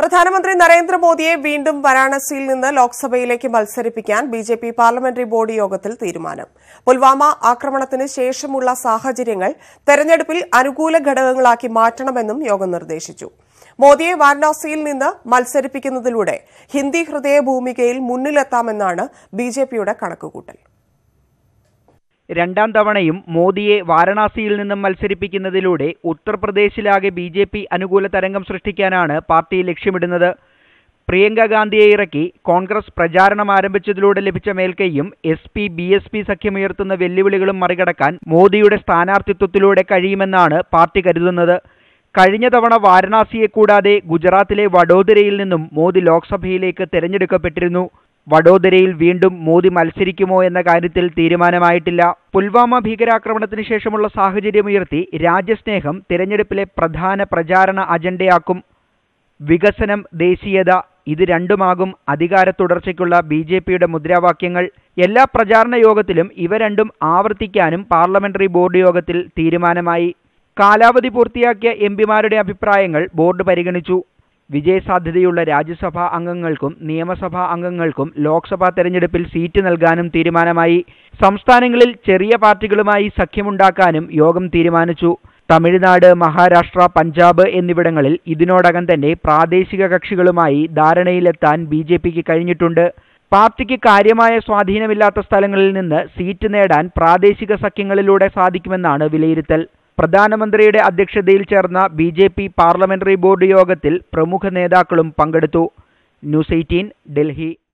പ്രധാനമന്ത്രി നരേന്ദ്രമോദിയെ വീണ്ടും വാരാണസിയിൽ നിന്ന് ലോക്സഭയിലേക്ക് മത്സരിപ്പിക്കാൻ B J P parliamentary board യോഗത്തിൽ തീരുമാനം പുൽവാമ ആക്രമണത്തിന് ശേഷമുള്ള സാഹചര്യങ്ങൾ തെരഞ്ഞെടുപ്പിൽ അനുകൂല ഘടകങ്ങളാക്കി മാറ്റണമെന്നും യോഗം നിർദ്ദേശിച്ചു മോദിയെ വാരണാസിയിൽ നിന്ന് മത്സരിപ്പിക്കുന്നതിലൂടെ ഹിന്ദി ഹൃദയ ഭൂമികയിൽ മുന്നിലെത്താമെന്നാണ് ബി ജെ പിയുടെ കണക്കുകൂട്ടൽ രണ്ടാം തവണയും മോദിയെ വാരണാസിയിൽ നിന്നും മത്സരിപ്പിക്കുന്നതിലൂടെ ഉത്തർപ്രദേശിലാകെ ബി ജെ പി അനുകൂല തരംഗം സൃഷ്ടിക്കാനാണ് പാർട്ടി ലക്ഷ്യമിടുന്നത് പ്രിയങ്ക ഗാന്ധിയെ ഇറക്കി കോൺഗ്രസ് പ്രചാരണം ആരംഭിച്ചതിലൂടെ ലഭിച്ച മേൽക്കൈയും S P B S P സഖ്യമുയർത്തുന്ന വെല്ലുവിളികളും മറികടക്കാൻ മോദിയുടെ സ്ഥാനാർത്ഥിത്വത്തിലൂടെ കഴിയുമെന്നാണ് പാർട്ടി കരുതുന്നത് കഴിഞ്ഞ തവണ വാരണാസിയെ കൂടാതെ ഗുജറാത്തിലെ വഡോദരയിൽ നിന്നും മോദി ലോക്സഭയിലേക്ക് തെരഞ്ഞെടുക്കപ്പെട്ടിരുന്നു വഡോദരയിൽ വീണ്ടും മോദി മത്സരിക്കുമോ എന്ന കാര്യത്തിൽ തീരുമാനമായിട്ടില്ല പുൽവാമ ഭീകരാക്രമണത്തിന് ശേഷമുള്ള സാഹചര്യമുയർത്തി രാജ്യസ്നേഹം തിരഞ്ഞെടുപ്പിലെ പ്രധാന പ്രചാരണ അജണ്ടയാക്കും വികസനം ദേശീയത ഇത് രണ്ടുമാകും അധികാര തുടർച്ചയ്ക്കുള്ള ബി ജെ പിയുടെ മുദ്രാവാക്യങ്ങൾ എല്ലാ പ്രചാരണ യോഗത്തിലും ഇവ രണ്ടും ആവർത്തിക്കാനും പാർലമെന്ററി ബോർഡ് യോഗത്തിൽ തീരുമാനമായി കാലാവധി പൂർത്തിയാക്കിയ എം പിമാരുടെ അഭിപ്രായങ്ങൾ ബോർഡ് പരിഗണിച്ചു വിജയസാധ്യതയുള്ള രാജ്യസഭാ അംഗങ്ങൾക്കും നിയമസഭാ അംഗങ്ങൾക്കും ലോക്സഭാ തെരഞ്ഞെടുപ്പിൽ സീറ്റ് നൽകാനും തീരുമാനമായി സംസ്ഥാനങ്ങളിൽ ചെറിയ പാർട്ടികളുമായി സഖ്യമുണ്ടാക്കാനും യോഗം തീരുമാനിച്ചു തമിഴ്നാട് മഹാരാഷ്ട്ര പഞ്ചാബ് എന്നിവിടങ്ങളിൽ ഇതിനോടകം തന്നെ പ്രാദേശിക കക്ഷികളുമായി ധാരണയിലെത്താൻ ബി ജെ പിക്ക് കഴിഞ്ഞിട്ടുണ്ട് പാർട്ടിക്ക് കാര്യമായ സ്വാധീനമില്ലാത്ത സ്ഥലങ്ങളിൽ നിന്ന് സീറ്റ് നേടാൻ പ്രാദേശിക സഖ്യങ്ങളിലൂടെ സാധിക്കുമെന്നാണ് വിലയിരുത്തൽ പ്രധാനമന്ത്രിയുടെ അധ്യക്ഷതയിൽ ചേർന്ന B J P parliamentary board യോഗത്തിൽ പ്രമുഖ നേതാക്കളും പങ്കെടുത്തു ന്യൂസ് എയ്റ്റീൻ ഡൽഹി